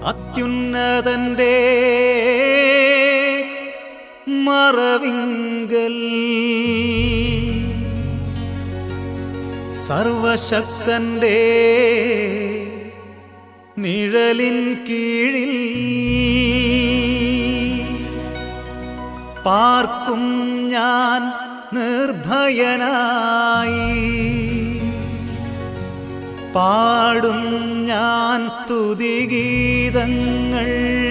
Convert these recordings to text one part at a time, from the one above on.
അത്യുന്നതന്റെ മറവിങ്കൽ സർവശക്തന്റെ നിഴലിൻ കീഴിൽ പാർക്കും ഞാൻ നിർഭയനായി പാടും ഞാൻ സ്തുതിഗീതങ്ങൾ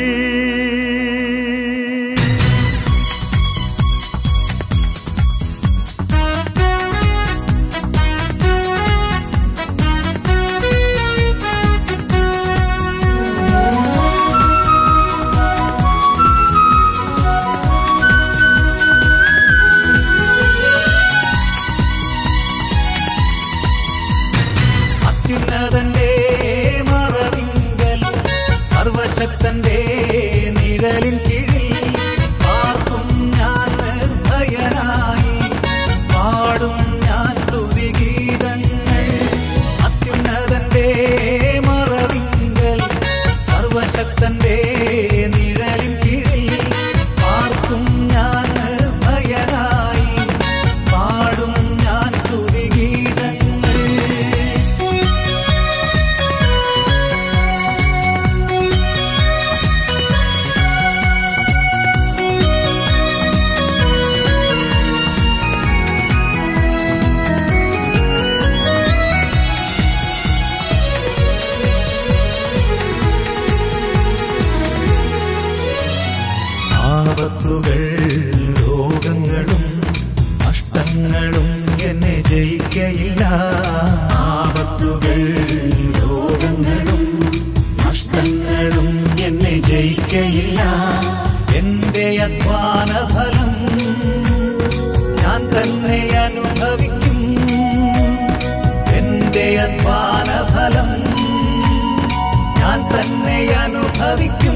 അത്യുന്നതന്റെ മറവിങ്കൽ സർവശക്തന്റെ നിഴലിൻ കീഴിൽ പാർക്കും ഞാൻ നിർഭയനായി പാടും ഞാൻ സ്തുതിഗീതങ്ങൾ അത്യുന്നതന്റെ മറവിങ്കൽ സർവശക്തന്റെ നിഴലിൻ കീഴിൽ പാർക്കും ഞാൻ നിർഭയനായി പാടും ഞാൻ സ്തുതിഗീതങ്ങൾ ആപത്തുകൾ രോഗങ്ങളും നഷ്ടങ്ങളും എന്നെ ജയിക്കയില്ല ആപത്തുകൾ രോഗങ്ങളും നഷ്ടങ്ങളും എന്നെ ജയിക്കയില്ല എന്റെ അധ്വാന ഫലം ഞാൻ തന്നെ അനുഭവിക്കും എന്റെ അധ്വാന ഫലം ഞാൻ തന്നെ അനുഭവിക്കും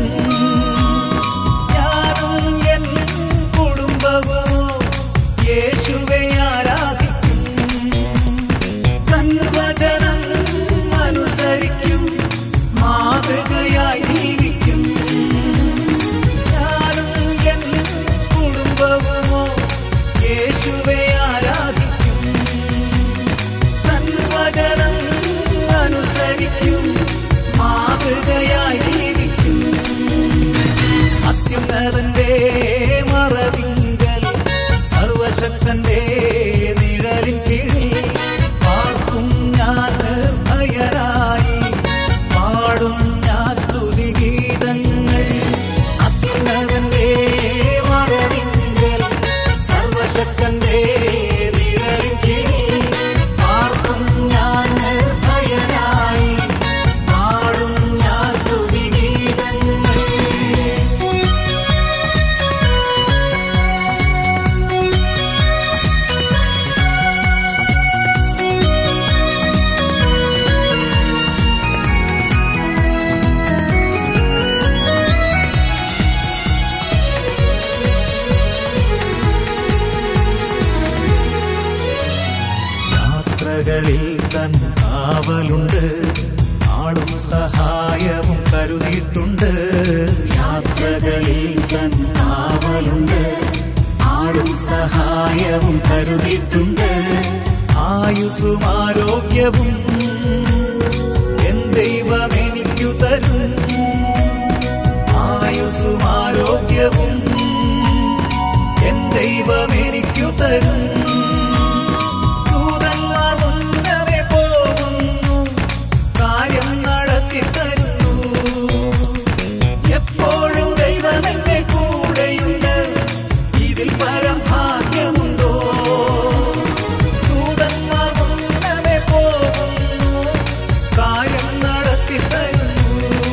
ഞാനും എൻ കുടുംബവും യേശുവെ ആരാധിക്കും തൻവചനം അനുസരിക്കും മാതൃകയായി ജീവിക്കും ഞാനും എൻ കുടുംബവുമോ യേശുവെ ആരാധിക്കും തൻവചനം അനുസരിക്കും മാതൃകയായി ജീവിക്കും അത്യുന്നതന്റെ മറവിങ്കൽ സർവശക്തന്റെ നിഴലിൻ കീഴിൽ പാർക്കും ഞാൻ നിർഭയരായി പാടും ഞാൻ സ്തുതിഗീതങ്ങൾ അത്യുന്നതന്റെ മറവിങ്കൽ സർവശക്തന്റെ നിഴലിൻ കീഴിൽ പാർക്കും ഞാൻ നിർഭയനായി പാടും ഞാൻ സ്തുതിഗീതങ്ങൾ യാത്രകളിൽ തൻ കാവലുണ്ട് ആളും സഹായവും കരുതിയിട്ടുണ്ട് യാത്രകളിൽ തൻ കാവലുണ്ട് ആളും സഹായവും കരുതിയിട്ടുണ്ട് ആയുസ്സും ആരോഗ്യവും എൻ ദൈവം എനിക്കു തരും ആയുസ്സും ആരോഗ്യവും എൻ ദൈവം എനിക്കു തരും ദൂതന്മാർ മുന്നമേ പോകുന്നു കാര്യം നടത്തി തരുന്നു എപ്പോഴും ദൈവം എന്റെ കൂടെയുണ്ട് ഇതിൽ പരം ഭാഗ്യമുണ്ടോ ദൂതന്മാർ മുന്നമേ പോകുന്നു കാര്യം നടത്തി തരുന്നു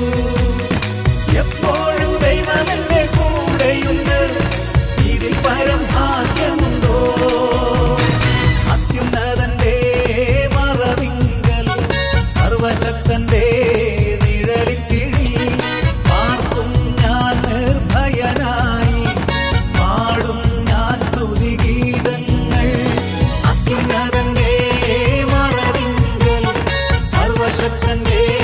എപ്പോഴും ദൈവം എന്റെ കൂടെയുണ്ട് ഇതിൽ പരം ഭാഗ്യമുണ്ടോ അത്യുന്നതന്റെ മറവിങ്കൽ സർവശക്തന്റെ നിഴലിൻ കീഴിൽ പാർക്കും ഞാൻ നിർഭയനായി പാടും ഞാൻ സ്തുതിഗീതങ്ങൾ അത്യുന്നതന്റെ മറവിങ്കൽ സർവശക്തന്റെ